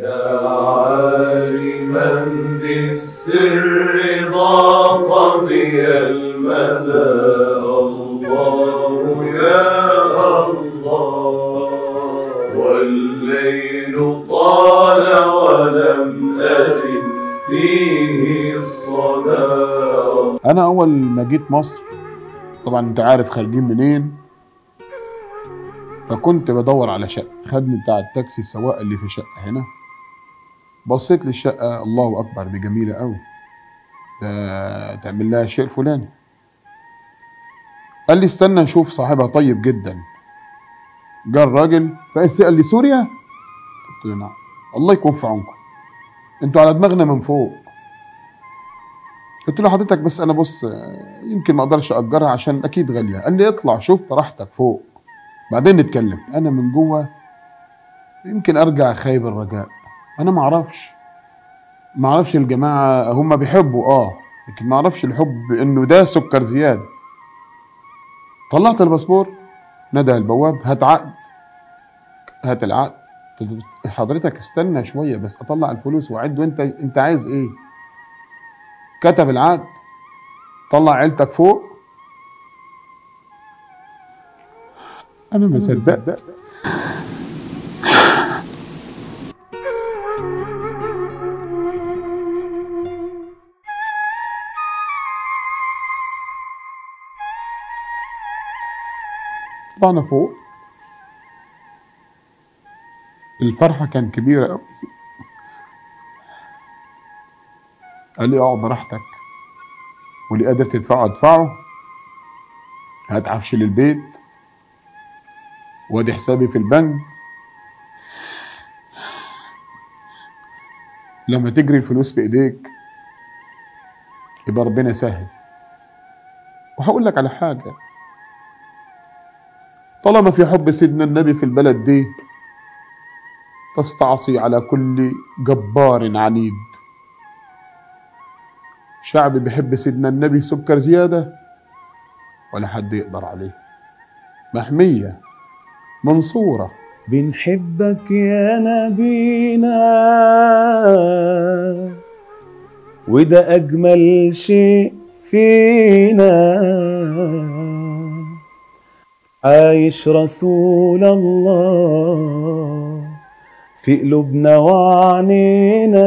يا عالما بالسر ضاق بي المدى الله يا الله والليل طال ولم أجد فيه الصلاة انا اول ما جيت مصر طبعا انت عارف خارجين منين فكنت بدور على شقه خدني بتاع التاكسي السواق اللي في شقه هنا بصيت للشقه الله اكبر دي جميله قوي ده تعمل لها شيء فلاني قال لي استنى نشوف صاحبها طيب جدا جه الراجل فقال لي سوريا قلت له نعم الله يكون في عونكم انتوا على دماغنا من فوق قلت له حضرتك بس انا بص آه، يمكن ما اقدرش اجرها عشان اكيد غاليه قال لي اطلع شوف براحتك فوق بعدين نتكلم انا من جوه يمكن ارجع خايب الرجاء انا ما اعرفش ما اعرفش الجماعه هم بيحبوا اه لكن ما اعرفش الحب انه ده سكر زياده طلعت الباسبور ندى البواب هات عقد هات العقد قلت له حضرتك استنى شويه بس اطلع الفلوس واعد وانت انت عايز ايه كتب العقد طلع عيلتك فوق انا ما صدقت طلعنا فوق الفرحة كانت كبيرة أوي قال لي اقعد براحتك واللي قادر تدفعه ادفعه هات عفش للبيت وادي حسابي في البنك لما تجري الفلوس بايديك يبقى ربنا يسهل وهقول لك على حاجه طالما في حب سيدنا النبي في البلد دي تستعصي على كل جبار عنيد شعب بيحب سيدنا النبي سكر زيادة ولا حد يقدر عليه محمية منصورة بنحبك يا نبينا وده أجمل شيء فينا عايش رسول الله في قلوبنا وعنينا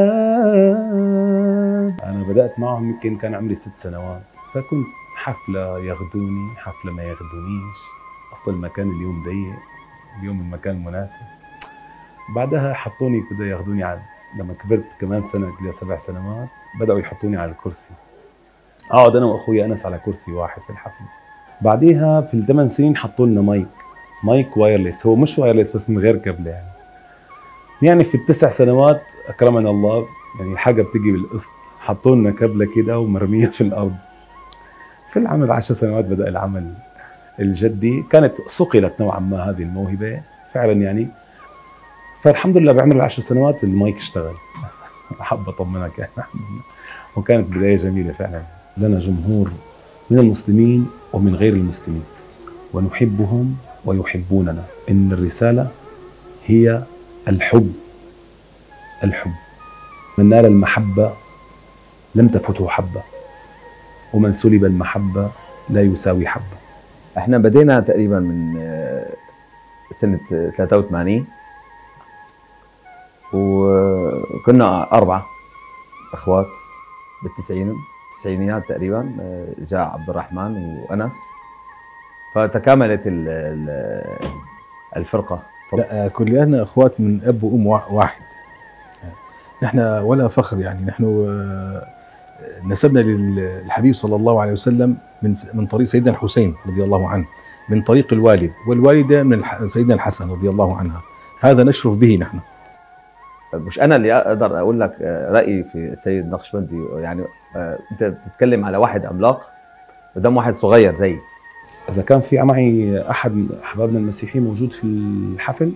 أنا بدأت معهم يمكن كان عمري ست سنوات فكنت حفلة ياخدوني حفلة ما ياخدونيش أصل المكان اليوم ضيق اليوم المكان مناسب بعدها حطوني كده ياخدوني على لما كبرت كمان سنة كده سبع سنوات بدأوا يحطوني على الكرسي اقعد انا واخويا انس على كرسي واحد في الحفله بعديها في الثمان سنين حطوا لنا مايك مايك وايرلس هو مش وايرلس بس من غير كابل يعني يعني في التسع سنوات اكرمنا الله يعني الحاجه بتجي بالقسط حطوا لنا كابله كده ومرميه في الارض في العمل عشر سنوات بدا العمل الجدي كانت صقلت نوعا ما هذه الموهبه فعلا يعني فالحمد لله بعمر العشر سنوات المايك اشتغل احب اطمنك يعني وكانت بدايه جميله فعلا لنا جمهور من المسلمين ومن غير المسلمين ونحبهم ويحبوننا ان الرساله هي الحب الحب من نال المحبه لم تفته حبه ومن سلب المحبه لا يساوي حبه احنا بدينا تقريبا من آه، سنة 83 وكنا أربعة أخوات بالتسعين التسعينيات تقريبا آه، جاء عبد الرحمن وأنس فتكاملت ال- ال- الفرقة لا كلنا اخوات من اب وام وا- واحد نحن ولا فخر يعني نحن آه، نسبنا للحبيب صلى الله عليه وسلم من س- من طريق سيدنا الحسين رضي الله عنه من طريق الوالد والوالده من الح- سيدنا الحسن رضي الله عنها هذا نشرف به نحن مش أنا اللي أقدر أقول لك آه، رأيي في السيد نقشبندي يعني آه، أنت بتتكلم على واحد عملاق قدام واحد صغير زيي إذا كان في معي أحد أحبابنا المسيحيين موجود في الحفل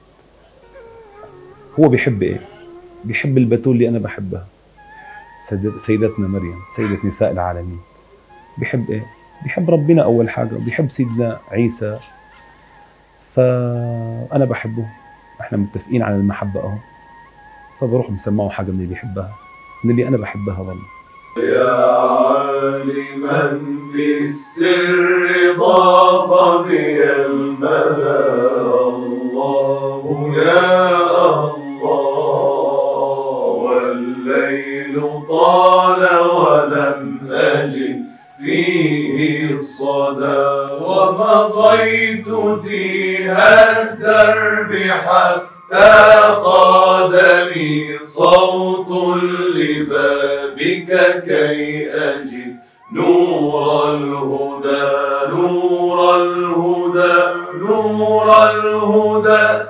هو بيحب إيه؟ بيحب البتول اللي أنا بحبها سيدت- سيدتنا مريم سيدة نساء العالمين بيحب إيه؟ بيحب ربنا أول حاجة بيحب سيدنا عيسى فأنا بحبه إحنا متفقين على المحبة أهو فبروح مسمعه حاجه من اللي بيحبها من اللي انا بحبها والله يا عالما بالسر ضاق بي الملا الله يا الله والليل طال ولم أجد فيه الصدى ومضيت تيه الدرب حتى قادني صوت لبابك كي أجد نور الهدى نور الهدى نور الهدى